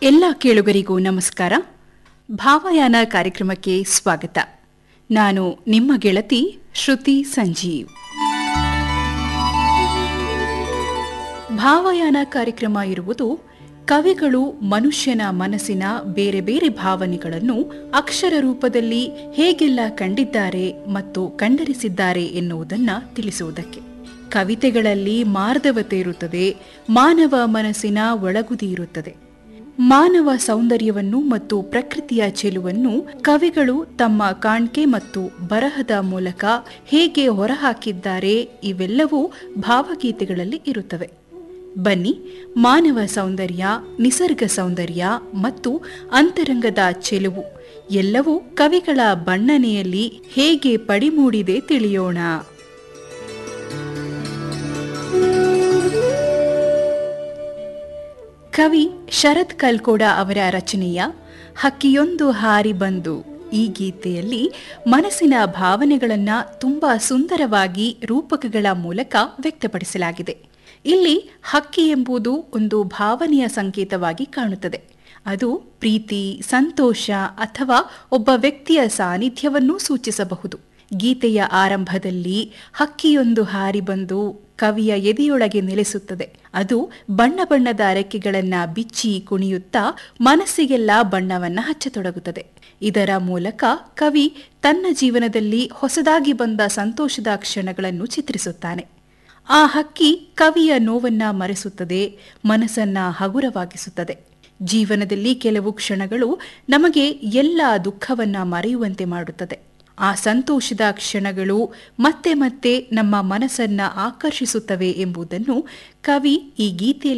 ಎಲ್ಲ ಕೇಳುಗರಿಗೂ ನಮಸ್ಕಾರ ಭಾವಯಾನ ಕಾರ್ಯಕ್ರಮಕ್ಕೆ ಸ್ವಾಗತ ನಾನು ನಿಮ್ಮ ಗೆಳತಿ ಶ್ರುತಿ ಸಂಜೀವ್ ಭಾವಯಾನ ಕಾರ್ಯಕ್ರಮ ಇರುವುದು ಕವಿಗಳು ಮನುಷ್ಯನ ಮನಸ್ಸಿನ ಬೇರೆ ಬೇರೆ ಭಾವನೆಗಳನ್ನು ಅಕ್ಷರ ರೂಪದಲ್ಲಿ ಹೇಗೆಲ್ಲ ಕಂಡಿದ್ದಾರೆ ಮತ್ತು ಕಂಡರಿಸಿದ್ದಾರೆ ಎನ್ನುವುದನ್ನ ತಿಳಿಸುವುದಕ್ಕೆ ಕವಿತೆಗಳಲ್ಲಿ ಮಾರ್ಧವತೆ ಇರುತ್ತದೆ ಮಾನವ ಮನಸ್ಸಿನ ಒಳಗುದಿ ಇರುತ್ತದೆ ಮಾನವ ಸೌಂದರ್ಯವನ್ನು ಮತ್ತು ಪ್ರಕೃತಿಯ ಚೆಲುವನ್ನು ಕವಿಗಳು ತಮ್ಮ ಕಾಣ್ಕೆ ಮತ್ತು ಬರಹದ ಮೂಲಕ ಹೇಗೆ ಹೊರಹಾಕಿದ್ದಾರೆ ಇವೆಲ್ಲವೂ ಭಾವಗೀತೆಗಳಲ್ಲಿ ಇರುತ್ತವೆ ಬನ್ನಿ ಮಾನವ ಸೌಂದರ್ಯ ನಿಸರ್ಗ ಸೌಂದರ್ಯ ಮತ್ತು ಅಂತರಂಗದ ಚೆಲುವು ಎಲ್ಲವೂ ಕವಿಗಳ ಬಣ್ಣನೆಯಲ್ಲಿ ಹೇಗೆ ಪಡಿಮೂಡಿದೆ ತಿಳಿಯೋಣ ಕವಿ ಶರತ್ ಕಲ್ಕೋಡ ಅವರ ರಚನೆಯ ಹಕ್ಕಿಯೊಂದು ಹಾರಿ ಬಂದು ಈ ಗೀತೆಯಲ್ಲಿ ಮನಸ್ಸಿನ ಭಾವನೆಗಳನ್ನ ತುಂಬಾ ಸುಂದರವಾಗಿ ರೂಪಕಗಳ ಮೂಲಕ ವ್ಯಕ್ತಪಡಿಸಲಾಗಿದೆ ಇಲ್ಲಿ ಹಕ್ಕಿ ಎಂಬುದು ಒಂದು ಭಾವನೆಯ ಸಂಕೇತವಾಗಿ ಕಾಣುತ್ತದೆ ಅದು ಪ್ರೀತಿ ಸಂತೋಷ ಅಥವಾ ಒಬ್ಬ ವ್ಯಕ್ತಿಯ ಸಾನ್ನಿಧ್ಯವನ್ನೂ ಸೂಚಿಸಬಹುದು ಗೀತೆಯ ಆರಂಭದಲ್ಲಿ ಹಕ್ಕಿಯೊಂದು ಹಾರಿ ಬಂದು ಕವಿಯ ಎದೆಯೊಳಗೆ ನೆಲೆಸುತ್ತದೆ ಅದು ಬಣ್ಣ ಬಣ್ಣದ ರೆಕ್ಕೆಗಳನ್ನ ಬಿಚ್ಚಿ ಕುಣಿಯುತ್ತಾ ಮನಸ್ಸಿಗೆಲ್ಲ ಬಣ್ಣವನ್ನ ಹಚ್ಚತೊಡಗುತ್ತದೆ ಇದರ ಮೂಲಕ ಕವಿ ತನ್ನ ಜೀವನದಲ್ಲಿ ಹೊಸದಾಗಿ ಬಂದ ಸಂತೋಷದ ಕ್ಷಣಗಳನ್ನು ಚಿತ್ರಿಸುತ್ತಾನೆ ಆ ಹಕ್ಕಿ ಕವಿಯ ನೋವನ್ನ ಮರೆಸುತ್ತದೆ ಮನಸ್ಸನ್ನ ಹಗುರವಾಗಿಸುತ್ತದೆ ಜೀವನದಲ್ಲಿ ಕೆಲವು ಕ್ಷಣಗಳು ನಮಗೆ ಎಲ್ಲ ದುಃಖವನ್ನ ಮರೆಯುವಂತೆ ಮಾಡುತ್ತದೆ ಆ ಸಂತೋಷದ ಕ್ಷಣಗಳು ಮತ್ತೆ ಮತ್ತೆ ನಮ್ಮ ಮನಸ್ಸನ್ನ ಆಕರ್ಷಿಸುತ್ತವೆ ಎಂಬುದನ್ನು ಕವಿ ಈ ಗೀತೆಯಲ್ಲಿ